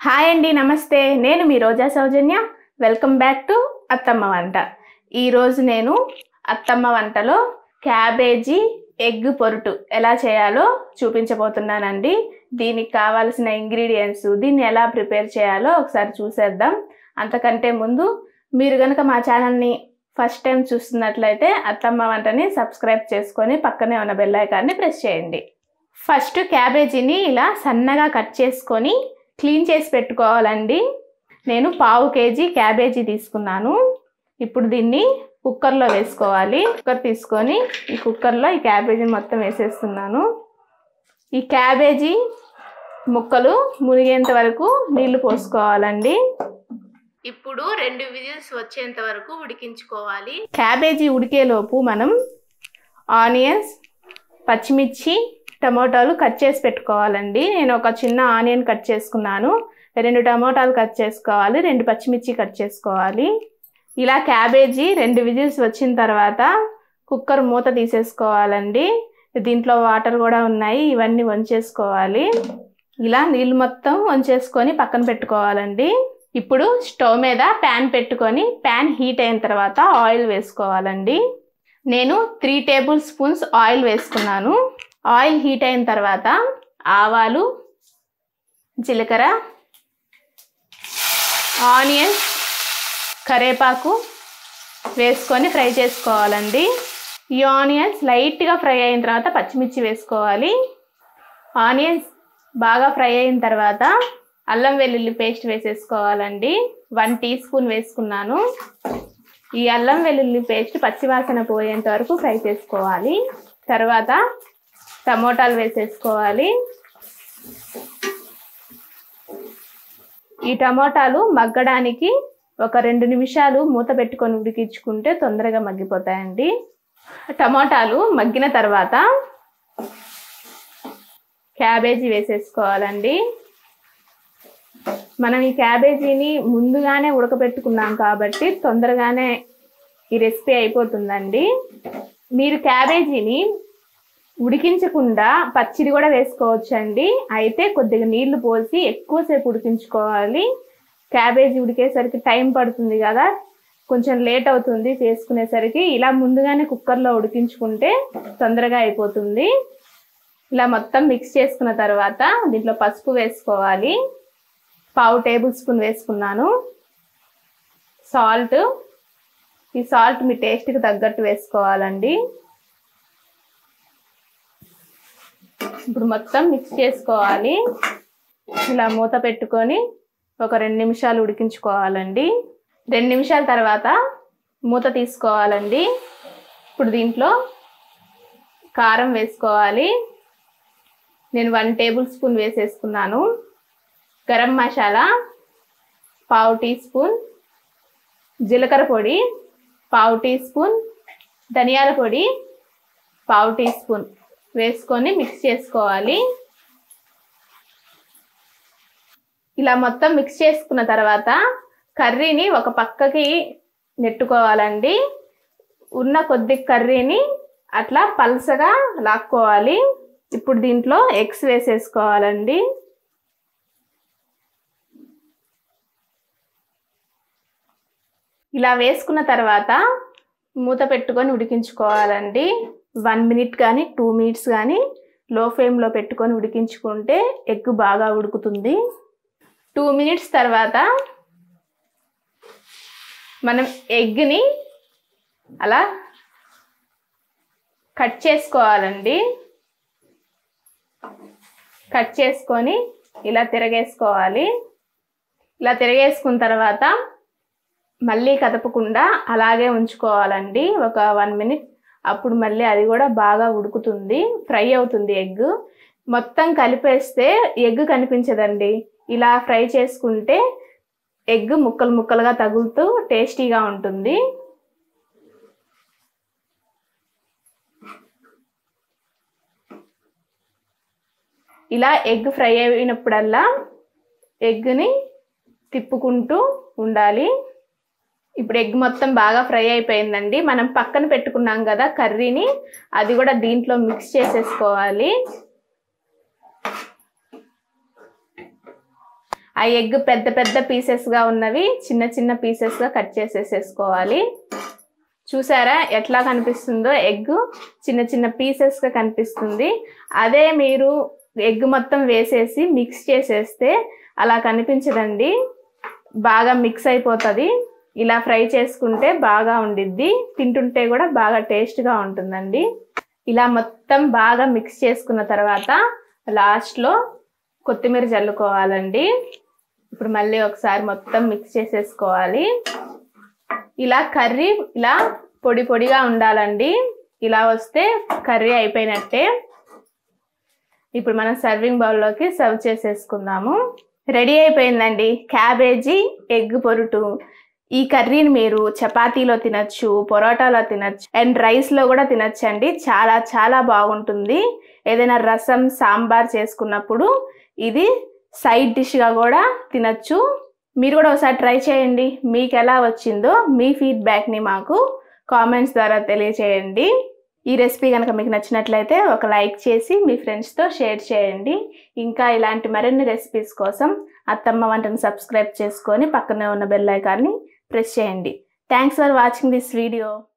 hi అండి నమస్తే నేను మీ Roja Soujanya welcome back to అత్తమ్మ వంట ఈరోజు నేను అత్తమ్మ వంటలో క్యాబేజీ ఎగ్ పొరుటు ఎలా చేయాలో చూపించబోతున్నానండి దీనికి కావాల్సిన ఇంగ్రీడియంట్స్ దీన్ని ఎలా ప్రిపేర్ చేయాలో ఒకసారి చూసేద్దాం అంతకంటే ముందు మీరు కనుక మా ఛానల్ని ఫస్ట్ టైం చూస్తున్నట్లయితే అత్తమ్మ వంటని సబ్స్క్రైబ్ చేసుకొని పక్కనే ఉన్న బెల్ ఐకాన్ని ప్రెస్ చేయండి ఫస్ట్ క్యాబేజీని ఇలా సన్నగా కట్ చేసుకొని క్లీన్ చేసి పెట్టుకోవాలండి నేను పావు కేజీ క్యాబేజీ తీసుకున్నాను ఇప్పుడు దీన్ని కుక్కర్లో వేసుకోవాలి కుక్కర్ తీసుకొని ఈ కుక్కర్లో ఈ క్యాబేజీ మొత్తం వేసేస్తున్నాను ఈ క్యాబేజీ ముక్కలు మునిగేంత వరకు నీళ్లు పోసుకోవాలండి ఇప్పుడు రెండు విజిల్స్ వచ్చేంత వరకు ఉడికించుకోవాలి క్యాబేజీ ఉడికేలోపు మనం ఆనియన్స్ పచ్చిమిర్చి టమోటాలు కట్ చేసి పెట్టుకోవాలండి నేను ఒక చిన్న ఆనియన్ కట్ చేసుకున్నాను రెండు టమోటాలు కట్ చేసుకోవాలి రెండు పచ్చిమిర్చి కట్ చేసుకోవాలి ఇలా క్యాబేజీ రెండు విజిల్స్ వచ్చిన తర్వాత కుక్కర్ మూత తీసేసుకోవాలండి దీంట్లో వాటర్ కూడా ఉన్నాయి ఇవన్నీ వంచేసుకోవాలి ఇలా నీళ్ళు మొత్తం వంచేసుకొని పక్కన పెట్టుకోవాలండి ఇప్పుడు స్టవ్ మీద ప్యాన్ పెట్టుకొని ప్యాన్ హీట్ అయిన తర్వాత ఆయిల్ వేసుకోవాలండి నేను త్రీ టేబుల్ స్పూన్స్ ఆయిల్ వేసుకున్నాను ఆయిల్ హీట్ అయిన తర్వాత ఆవాలు జీలకర్ర ఆనియన్స్ కరేపాకు వేసుకొని ఫ్రై చేసుకోవాలండి ఈ ఆనియన్స్ లైట్గా ఫ్రై అయిన తర్వాత పచ్చిమిర్చి వేసుకోవాలి ఆనియన్స్ బాగా ఫ్రై అయిన తర్వాత అల్లం వెల్లుల్లి పేస్ట్ వేసేసుకోవాలండి వన్ టీ స్పూన్ వేసుకున్నాను ఈ అల్లం వెల్లుల్లి పేస్ట్ పచ్చివాసన పోయేంత వరకు ఫ్రై చేసుకోవాలి తర్వాత టమోటాలు వేసేసుకోవాలి ఈ టమోటాలు మగ్గడానికి ఒక రెండు నిమిషాలు మూత పెట్టుకొని ఉడికించుకుంటే తొందరగా మగ్గిపోతాయండి టమోటాలు మగ్గిన తర్వాత క్యాబేజీ వేసేసుకోవాలండి మనం ఈ క్యాబేజీని ముందుగానే ఉడకబెట్టుకున్నాం కాబట్టి తొందరగానే ఈ రెసిపీ అయిపోతుందండి మీరు క్యాబేజీని ఉడికించకుండా పచ్చిడి కూడా వేసుకోవచ్చండి అయితే కొద్దిగా నీళ్లు పోసి ఎక్కువసేపు ఉడికించుకోవాలి క్యాబేజీ ఉడికేసరికి టైం పడుతుంది కదా కొంచెం లేట్ అవుతుంది చేసుకునేసరికి ఇలా ముందుగానే కుక్కర్లో ఉడికించుకుంటే తొందరగా అయిపోతుంది ఇలా మొత్తం మిక్స్ చేసుకున్న తర్వాత దీంట్లో పసుపు వేసుకోవాలి పావు టేబుల్ స్పూన్ వేసుకున్నాను సాల్ట్ ఈ సాల్ట్ మీ టేస్ట్కి తగ్గట్టు వేసుకోవాలండి ఇప్పుడు మొత్తం మిక్స్ చేసుకోవాలి ఇలా మూత పెట్టుకొని ఒక రెండు నిమిషాలు ఉడికించుకోవాలండి రెండు నిమిషాల తర్వాత మూత తీసుకోవాలండి ఇప్పుడు దీంట్లో కారం వేసుకోవాలి నేను వన్ టేబుల్ స్పూన్ వేసేసుకున్నాను గరం మసాలా పావు టీ స్పూన్ జీలకర్ర పొడి పావు టీ స్పూన్ ధనియాల పొడి పావు టీ స్పూన్ వేసుకొని మిక్స్ చేసుకోవాలి ఇలా మొత్తం మిక్స్ చేసుకున్న తర్వాత కర్రీని ఒక పక్కకి నెట్టుకోవాలండి ఉన్న కొద్ది కర్రీని అట్లా పల్సగా లాక్కోవాలి ఇప్పుడు దీంట్లో ఎగ్స్ వేసేసుకోవాలండి ఇలా వేసుకున్న తర్వాత మూత పెట్టుకొని ఉడికించుకోవాలండి వన్ మినిట్ కానీ టూ మినిట్స్ కానీ లో ఫ్లేమ్లో పెట్టుకొని ఉడికించుకుంటే ఎగ్ బాగా ఉడుకుతుంది టూ మినిట్స్ తర్వాత మనం ఎగ్ని అలా కట్ చేసుకోవాలండి కట్ చేసుకొని ఇలా తిరగేసుకోవాలి ఇలా తిరగేసుకున్న తర్వాత మళ్ళీ కదపకుండా అలాగే ఉంచుకోవాలండి ఒక వన్ మినిట్ అప్పుడు మళ్ళీ అది కూడా బాగా ఉడుకుతుంది ఫ్రై అవుతుంది ఎగ్ మొత్తం కలిపేస్తే ఎగ్ కనిపించదండి ఇలా ఫ్రై చేసుకుంటే ఎగ్ ముక్కలు ముక్కలుగా తగులుతూ టేస్టీగా ఉంటుంది ఇలా ఎగ్ ఫ్రై అయినప్పుడల్లా ఎగ్ని తిప్పుకుంటూ ఉండాలి ఇప్పుడు ఎగ్ మొత్తం బాగా ఫ్రై అయిపోయిందండి మనం పక్కన పెట్టుకున్నాం కదా కర్రీని అది కూడా దీంట్లో మిక్స్ చేసేసుకోవాలి ఆ ఎగ్ పెద్ద పెద్ద పీసెస్గా ఉన్నవి చిన్న చిన్న పీసెస్గా కట్ చేసేసేసుకోవాలి చూసారా ఎట్లా కనిపిస్తుందో ఎగ్ చిన్న చిన్న పీసెస్గా కనిపిస్తుంది అదే మీరు ఎగ్ మొత్తం వేసేసి మిక్స్ చేసేస్తే అలా కనిపించదండి బాగా మిక్స్ అయిపోతుంది ఇలా ఫ్రై చేసుకుంటే బాగా ఉండిద్ది తింటుంటే కూడా బాగా టేస్ట్గా ఉంటుందండి ఇలా మొత్తం బాగా మిక్స్ చేసుకున్న తర్వాత లాస్ట్లో కొత్తిమీర చల్లుకోవాలండి ఇప్పుడు మళ్ళీ ఒకసారి మొత్తం మిక్స్ చేసేసుకోవాలి ఇలా కర్రీ ఇలా పొడి పొడిగా ఉండాలండి ఇలా వస్తే కర్రీ అయిపోయినట్టే ఇప్పుడు మనం సర్వింగ్ బౌల్లోకి సర్వ్ చేసేసుకుందాము రెడీ అయిపోయిందండి క్యాబేజీ ఎగ్ పొరుటు ఈ కర్రీని మీరు చపాతీలో తినచ్చు పొరోటాలో తినచ్చు అండ్ రైస్లో కూడా తినచ్చు అండి చాలా చాలా బాగుంటుంది ఏదైనా రసం సాంబార్ చేసుకున్నప్పుడు ఇది సైడ్ డిష్గా కూడా తినచ్చు మీరు కూడా ఒకసారి ట్రై చేయండి మీకు ఎలా వచ్చిందో మీ ఫీడ్బ్యాక్ని మాకు కామెంట్స్ ద్వారా తెలియచేయండి ఈ రెసిపీ కనుక మీకు నచ్చినట్లయితే ఒక లైక్ చేసి మీ ఫ్రెండ్స్తో షేర్ చేయండి ఇంకా ఇలాంటి మరిన్ని రెసిపీస్ కోసం అత్తమ్మ వంటను సబ్స్క్రైబ్ చేసుకొని పక్కనే ఉన్న బెల్ ఐకాన్ని ప్రెస్ చేయండి thanks for watching this video